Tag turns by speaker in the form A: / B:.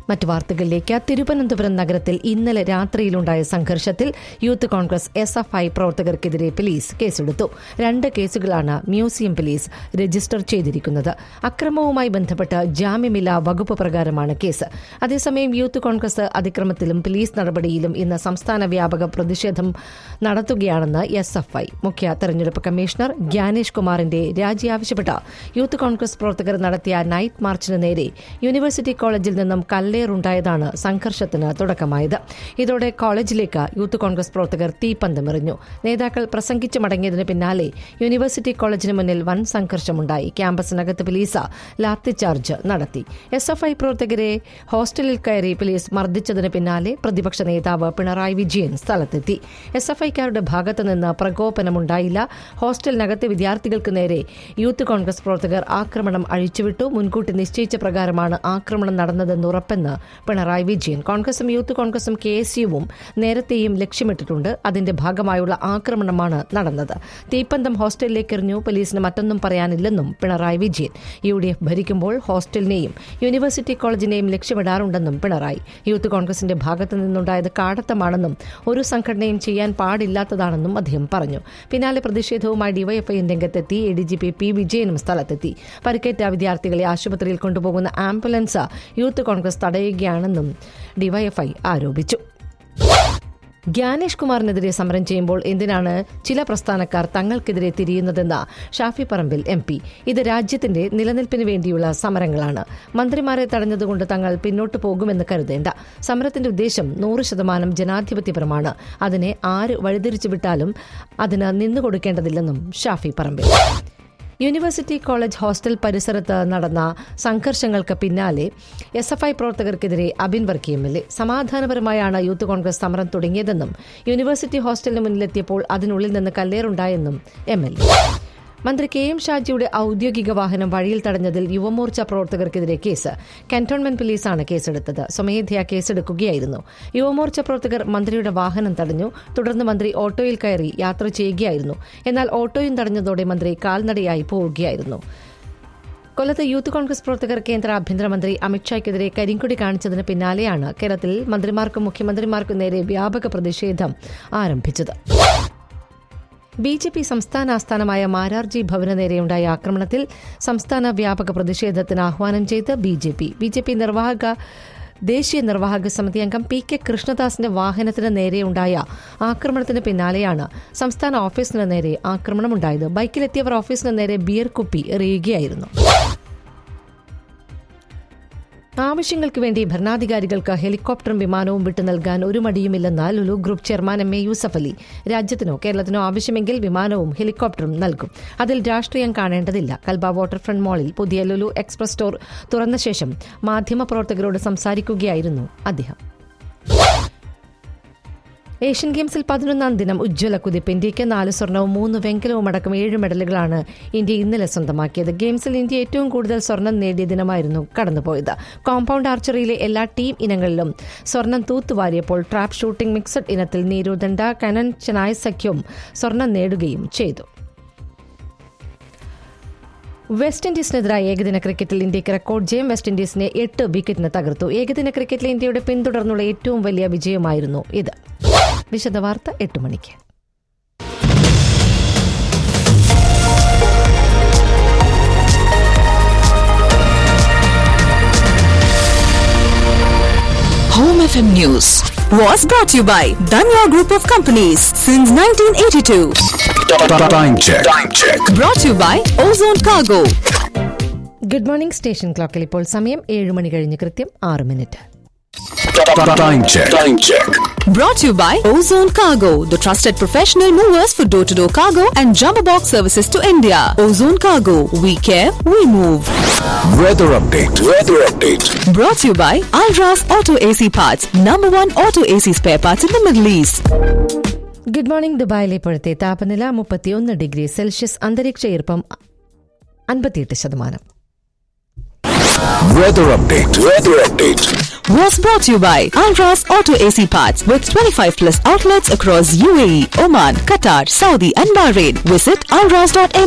A: മറ്റു വാർത്തകളിലേക്ക് തിരുവനന്തപുരം നഗരത്തിൽ ഇന്നലെ രാത്രിയിലുണ്ടായ സംഘർഷത്തിൽ Youth Congress S F I പ്രവർത്തകർക്കെതിരെ പോലീസ് കേസെടുത്തു രണ്ട് കേസുകളാണ് മ്യൂസിയം പോലീസ് രജിസ്റ്റർ ചെയ്തിരിക്കുന്നത് അക്രമവുമായി ബന്ധപ്പെട്ട് ജാമ്യമില്ലാ വകുപ്പ് പ്രകാരമാണ് കേസ് അതേസമയം യൂത്ത് കോൺഗ്രസ് അതിക്രമത്തിലും പോലീസ് നടപടിയിലും ഇന്ന് സംസ്ഥാന വ്യാപക പ്രതിഷേധം നടത്തുകയാണെന്ന് എസ് എഫ് ഐ മുഖ്യ തെരഞ്ഞെടുപ്പ് കമ്മീഷണർ ഗ്യാനേഷ് കുമാറിന്റെ രാജി ആവശ്യപ്പെട്ട യൂത്ത് കോൺഗ്രസ് പ്രവർത്തകർ നടത്തിയ നൈറ്റ് മാർച്ചിന് നേരെ യൂണിവേഴ്സിറ്റി കോളേജിൽ നിന്നും കല്ലേറുണ്ടായതാണ് സംഘർഷത്തിന് തുടക്കമായത് ഇതോടെ കോളേജിലേക്ക് യൂത്ത് കോൺഗ്രസ് പ്രവർത്തകർ തീപ്പന്തമെറിഞ്ഞു നേതാക്കൾ പ്രസംഗിച്ചു മടങ്ങിയതിന് പിന്നാലെ യൂണിവേഴ്സിറ്റി കോളേജിന് മുന്നിൽ വൻ സംഘർഷമുണ്ടായി ക്യാമ്പസിനകത്ത് പോലീസ് ലാത്തിചാർജ് നടത്തി എസ് എഫ് ഐ പ്രവർത്തകരെ ഹോസ്റ്റലിൽ കയറി പോലീസ് മർദ്ദിച്ചതിന് പിന്നാലെ പ്രതിപക്ഷ നേതാവ് പിണറായി വിജയൻ സ്ഥലത്തെത്തി എസ് എഫ് ഐക്കാരുടെ ഭാഗത്ത് നിന്ന് പ്രകോപനമുണ്ടായില്ല ഹോസ്റ്റലിനകത്തെ വിദ്യാർത്ഥികൾക്ക് നേരെ യൂത്ത് കോൺഗ്രസ് പ്രവർത്തകർ ആക്രമണം അഴിച്ചുവിട്ടു മുൻകൂട്ടി നിശ്ചയിച്ച പ്രകാരമാണ് ആക്രമണം നടന്നതെന്ന് ഉറപ്പെന്ന് പിണറായി വിജയൻ കോൺഗ്രസും യൂത്ത് കോൺഗ്രസും കെ എസ് യുവും നേരത്തെയും ലക്ഷ്യമിട്ടിട്ടുണ്ട് അതിന്റെ ഭാഗമായുള്ള ആക്രമണമാണ് നടന്നത് തീപ്പന്തം ഹോസ്റ്റലിലേക്ക് എറിഞ്ഞു പോലീസിന് മറ്റൊന്നും പറയാനില്ലെന്നും Pinarayi Vijayan U D F ഭരിക്കുമ്പോൾ ഹോസ്റ്റലിനെയും യൂണിവേഴ്സിറ്റി കോളേജിനെയും ലക്ഷ്യമിടാറുണ്ടെന്നും പിണറായി യൂത്ത് കോൺഗ്രസിന്റെ ഭാഗത്തു നിന്നുണ്ടായത് കാടത്തമാണെന്നും ഒരു സംഘടനയും ചെയ്യാൻ പാടില്ലാത്തതാണെന്നും അദ്ദേഹം പറഞ്ഞു പിന്നാലെ പ്രതിഷേധവുമായി ഡിവൈഎഫ്ഐ രംഗത്തെത്തി A D G P P വിജയനും സ്ഥലത്തെത്തി പരിക്കേറ്റ വിദ്യാർത്ഥികളെ ആശുപത്രിയിൽ കൊണ്ടുപോകുന്ന ആംബുലൻസ് യൂത്ത് കോൺഗ്രസ് തടയുകയാണെന്നും ഡിവൈഎഫ്ഐ ആരോപിച്ചു ഗ്യാനേഷ് കുമാറിനെതിരെ സമരം ചെയ്യുമ്പോൾ എന്തിനാണ് ചില പ്രസ്ഥാനക്കാർ തങ്ങൾക്കെതിരെ തിരിയുന്നതെന്ന് ഷാഫി പറമ്പിൽ എം പി ഇത് രാജ്യത്തിന്റെ നിലനിൽപ്പിന് വേണ്ടിയുള്ള സമരങ്ങളാണ് മന്ത്രിമാരെ തടഞ്ഞതുകൊണ്ട് തങ്ങൾ പിന്നോട്ട് പോകുമെന്ന് കരുതേണ്ട സമരത്തിന്റെ ഉദ്ദേശം നൂറ് ശതമാനം ജനാധിപത്യപരമാണ് അതിനെ ആര് വഴിതിരിച്ചു വിട്ടാലും അതിന് നിന്നുകൊടുക്കേണ്ടതില്ലെന്നും Shafi Parambil university college hostel പരിസരത്ത് നടന്ന സംഘർഷങ്ങൾക്ക് പിന്നാലെ എസ് എഫ് ഐ പ്രവർത്തകർക്കെതിരെ Abin Varkey M L A സമാധാനപരമായാണ് യൂത്ത് കോൺഗ്രസ് സമരം തുടങ്ങിയതെന്നും യൂണിവേഴ്സിറ്റി ഹോസ്റ്റലിന് മുന്നിലെത്തിയപ്പോൾ അതിനുള്ളിൽ നിന്ന് കല്ലേറുണ്ടായെന്നും എം എൽ എ മന്ത്രി കെ എം ഷാജിയുടെ ഔദ്യോഗിക വാഹനം വഴിയിൽ തടഞ്ഞതിൽ യുവമോർച്ച പ്രവർത്തകർക്കെതിരെ കേസ് കന്റോൺമെന്റ് പോലീസാണ് കേസെടുത്തത് സ്വമേധയാ കേസെടുക്കുകയായിരുന്നു യുവമോർച്ച പ്രവർത്തകർ മന്ത്രിയുടെ വാഹനം തടഞ്ഞു തുടർന്ന് മന്ത്രി ഓട്ടോയിൽ കയറി യാത്ര ചെയ്യുകയായിരുന്നു എന്നാൽ ഓട്ടോയും തടഞ്ഞതോടെ മന്ത്രി കാൽനടയായി പോവുകയായിരുന്നു കൊല്ലത്ത് യൂത്ത് കോൺഗ്രസ് പ്രവർത്തകർ കേന്ദ്ര ആഭ്യന്തരമന്ത്രി അമിത്ഷായ്ക്കെതിരെ കരിങ്കൊടി കാണിച്ചതിന് പിന്നാലെയാണ് കേരളത്തിൽ മന്ത്രിമാർക്കും മുഖ്യമന്ത്രിമാർക്കും നേരെ വ്യാപക പ്രതിഷേധം ആരംഭിച്ചത് ബി ജെ പി സംസ്ഥാന ആസ്ഥാനമായ മാരാർജി ഭവന് നേരെയുണ്ടായ ആക്രമണത്തിൽ സംസ്ഥാന വ്യാപക പ്രതിഷേധത്തിന് ആഹ്വാനം ചെയ്ത് B J P B J P നിർവാഹക ദേശീയ നിർവാഹക സമിതി അംഗം പി കെ കൃഷ്ണദാസിന്റെ വാഹനത്തിന് നേരെയുണ്ടായ ആക്രമണത്തിന് പിന്നാലെയാണ് സംസ്ഥാന ഓഫീസിന് നേരെ ആക്രമണമുണ്ടായത് ബൈക്കിലെത്തിയവർ ഓഫീസിന് നേരെ ബിയർ കുപ്പി എറിയുകയായിരുന്നു ആവശ്യങ്ങൾക്ക് വേണ്ടി ഭരണാധികാരികൾക്ക് ഹെലികോപ്റ്ററും വിമാനവും വിട്ടു നൽകാൻ ഒരു മടിയുമില്ലെന്ന് Lulu group chairman M A Yusuf Ali രാജ്യത്തിനോ കേരളത്തിനോ ആവശ്യമെങ്കിൽ വിമാനവും ഹെലികോപ്റ്ററും നൽകും അതിൽ രാഷ്ട്രീയം കാണേണ്ടതില്ല കൽബ വാട്ടർഫ്രണ്ട് മാളിൽ പുതിയ ലുലു എക്സ്പ്രസ് സ്റ്റോർ തുറന്ന ശേഷം മാധ്യമപ്രവർത്തകരോട് സംസാരിക്കുകയായിരുന്നു അദ്ദേഹം ഏഷ്യൻ ഗെയിംസിൽ പതിനൊന്നാം ദിനം ഉജ്ജ്വല കുതിപ്പ് ഇന്ത്യയ്ക്ക് നാല് സ്വർണവും മൂന്ന് വെങ്കലവും അടക്കം ഏഴ് മെഡലുകളാണ് ഇന്ത്യ ഇന്നലെ സ്വന്തമാക്കിയത് ഗെയിംസിൽ ഇന്ത്യ ഏറ്റവും കൂടുതൽ സ്വർണം നേടിയ ദിനമായിരുന്നു കടന്നുപോയത് കോമ്പൌണ്ട് ആർച്ചറിയിലെ എല്ലാ ടീം ഇനങ്ങളിലും സ്വർണം തൂത്തുവാരിയപ്പോൾ ട്രാപ്പ് ഷൂട്ടിംഗ് മിക്സഡ് ഇനത്തിൽ നീരുദണ്ഡ കനൻ ചെനായ് സഖ്യവും സ്വർണം നേടുകയും ചെയ്തു വെസ്റ്റ് ഇൻഡീസിനെതിരായ ഏകദിന ക്രിക്കറ്റിൽ ഇന്ത്യയ്ക്ക് റെക്കോർഡ് ജയം വെസ്റ്റ് ഇൻഡീസിനെ എട്ട് വിക്കറ്റിന് തകർത്തു ഏകദിന ക്രിക്കറ്റിലെ ഇന്ത്യയുടെ പിന്തുടർന്നുള്ള ഏറ്റവും വലിയ വിജയമായിരുന്നു ഇത് വിശദവാർത്ത എട്ട് മണിക്ക്
B: Home FM News was brought to you by Danya Group of Companies since 1982.
C: Time check. Time check.
B: Brought to you by Ozone Cargo.
A: Good morning station ക്ലോക്കിൽ ഇപ്പോൾ സമയം ഏഴ് മണി കഴിഞ്ഞ് കൃത്യം ആറ് minute
C: Time check. Time check.
B: Brought to you by Ozone Cargo, the trusted professional movers for door to door cargo and jumbo box services to India. Ozone Cargo, we care, we move.
C: Weather update. Weather update.
B: Brought to you by Alras Auto AC Parts, number one auto AC spare parts in the Middle East.
A: Good morning ദുബായിലെ ഇപ്പോഴത്തെ താപനില മുപ്പത്തിയൊന്ന് degree Celsius അന്തരീക്ഷ ഈർപ്പം അൻപത്തിയെട്ട് ശതമാനം
C: Weather update. Weather update.
B: Was brought to you by Alras Auto AC Parts with 25 plus outlets across UAE, Oman, Qatar, Saudi, and Bahrain. Visit alras.in